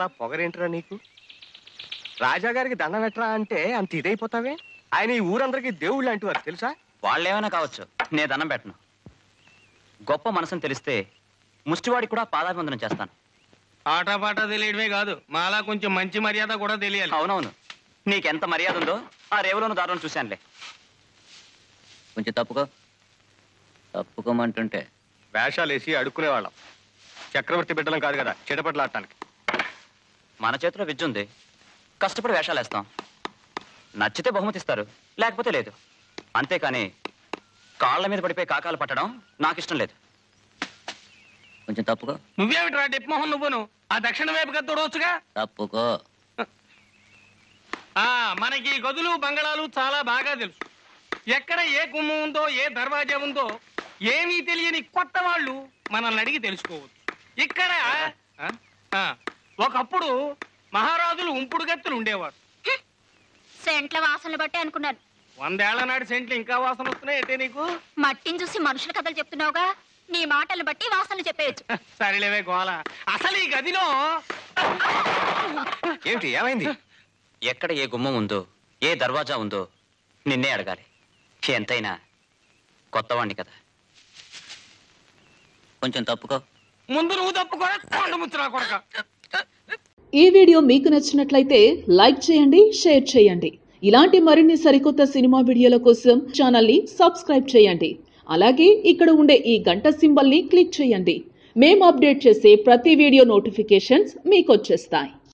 అలా పొగరేంట్రా నీకు రాజాగారికి దండం పెట్టరా అంటే అంత ఇదైపోతావే ఆయన ఈ ఊరందరికీ దేవుళ్ళు లాంటి వారు తెలుసా వాళ్ళేమైనా కావచ్చు నేను దండం పెట్టను గొప్ప మనసుని తెలిస్తే ముష్టివాడికి కూడా పాదాభివందనం చేస్తాను ఆటపాట తెలియడమే కాదు మాలా కొంచెం మంచి మర్యాద కూడా తెలియాలి అవునవును నీకెంత మర్యాద ఉందో ఆ రేవులోను దారులను చూశానులే కొంచెం తప్పుకో తప్పుకోమంటుంటే వేషాలు వేసి అడుక్కునేవాళ్ళం చక్రవర్తి బిడ్డలం కాదు కదా చిటపట్లాడటానికి మన చేతిలో విద్య ఉంది కష్టపడి వేషాలు వేస్తాం నచ్చితే బహుమతి ఇస్తారు లేకపోతే లేదు అంతేకాని కాళ్ళ మీద పడిపోయి కాకాలు పట్టడం నాకు ఇష్టం లేదు కొంచెం తప్పుకో నువ్వేమిట్రా డిప్మోహన్ నువ్వును ఆ దక్షిణ వైపుగా తోడవచ్చుగా తప్పుకో ఆ మనకి ఈ గదులు బంగళాలు చాలా బాగా తెలుసు ఎక్కడ ఏ గుమ్మం ఉందో ఏ దర్వాజా ఉందో ఏమీ తెలియని కొత్త వాళ్ళు మనల్ని అడిగి తెలుసుకోవచ్చు ఇక్కడ ఆ, ఆ, ఒకప్పుడు మహారాజులు ఉంపుడు గత్తులు ఉండేవారు సెంట్ల వాసనలు బట్టి అనుకున్నాను వందేళ్ల నాటి సెంట్లు ఇంకా వాసన వస్తున్నాయి అంటే నీకు మట్టిని చూసి మనుషుల కథలు చెప్తున్నావుగా నీ మాటలు బట్టి వాసనలు చెప్పేయచ్చు సరేలేవే గోల అసలు ఈ గదిలో ఏమిటి ఏమైంది ఎక్కడ ఏ గుమ్మం ఉందో ఏ దర్వాజా ఉందో నిన్నే అడగాలి ఎంతైనా కొత్తవాణ్ణి కదా కొంచెం తప్పుకో ముందు నువ్వు తప్పుకోరా కొండ ముచ్చురా కొడక ఈ వీడియో మీకు నచ్చినట్లయితే లైక్ చేయండి షేర్ చేయండి ఇలాంటి మరిన్ని సరికొత్త సినిమా వీడియోల కోసం ఛానల్ని సబ్స్క్రైబ్ చేయండి అలాగే ఇక్కడ ఉండే ఈ గంట సింబల్ని క్లిక్ చేయండి మేము అప్డేట్ చేసే ప్రతి వీడియో నోటిఫికేషన్స్ మీకు వచ్చేస్తాయి